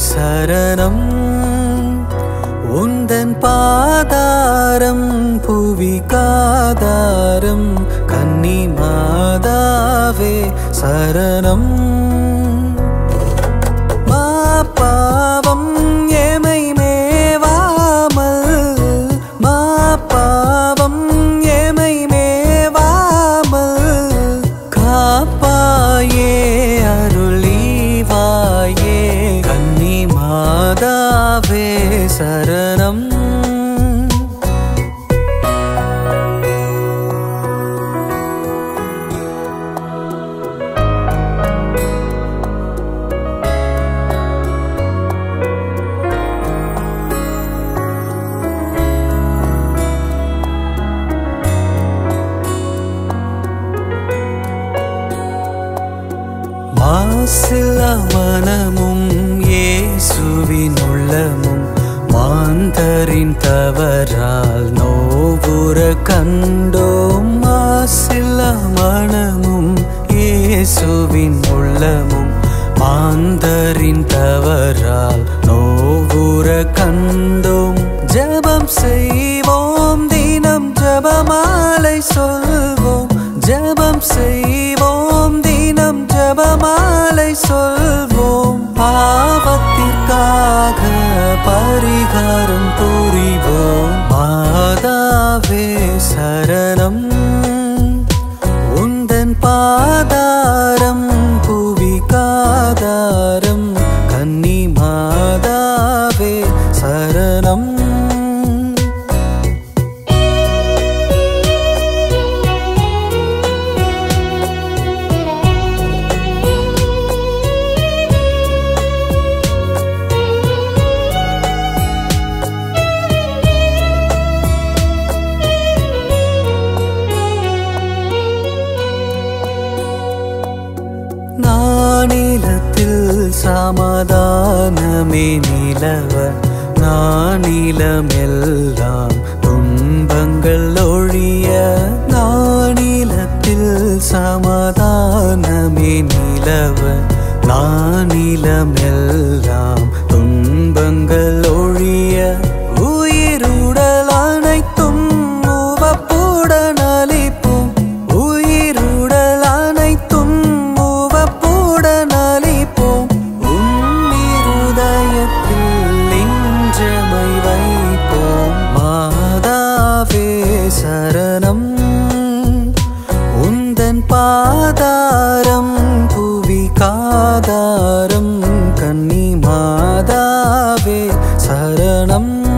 சரணம் உந்தன் பாதாரம் புவி காதாரம் கன்னி மாதாவே சரணம் மா பாவம் ஏமை மேவாமல் மா பாவம் ஏமை மேவாமல் காப்பாயே அருளிவாயே கன்னி மாதாவே சரணம் மாசில்லா மனமும் இயேசுவின் உள்ளமும் மாந்தரின் தவறால் நோவுற கண்டோம் மாசில்லா மனமும் இயேசுவின் உள்ளமும் மாந்தரின் தவறால் நோவுற கண்டோம் ஜெபம் செய்வோம் தினம் ஜெபமாலை சொல்வோம் ஜெபம் செய்வோம் தினம் ஜெபமாலை சொல்வோம் பாவத்திற்காக பரிகாரம் புரிவோம் மாதாவே சரணம் உந்தன் பாதாரம் புவி காதாரம் கன்னி மாதாவே சரணம் நானிலத்தில் சமாதானமே நிலவ நானிலமெல்லாம் துன்பங்கள் ஒழிய நானிலத்தில் சமாதானமே நிலவ நானிலமெல்லாம் துன்பங்கள் ஒழிய உயிருடல் அனைத்தும் உவப்புடன் அளிப்போம் உயிருடல் அனைத்தும் உவப்புடன் அளிப்போம் உன்னிருதயத்தில் இன்றமை வைப்போம் மாதாவே சரணம் உந்தன் பாதாரம் புவி காதாரம் கன்னி மாதாவே சரணம்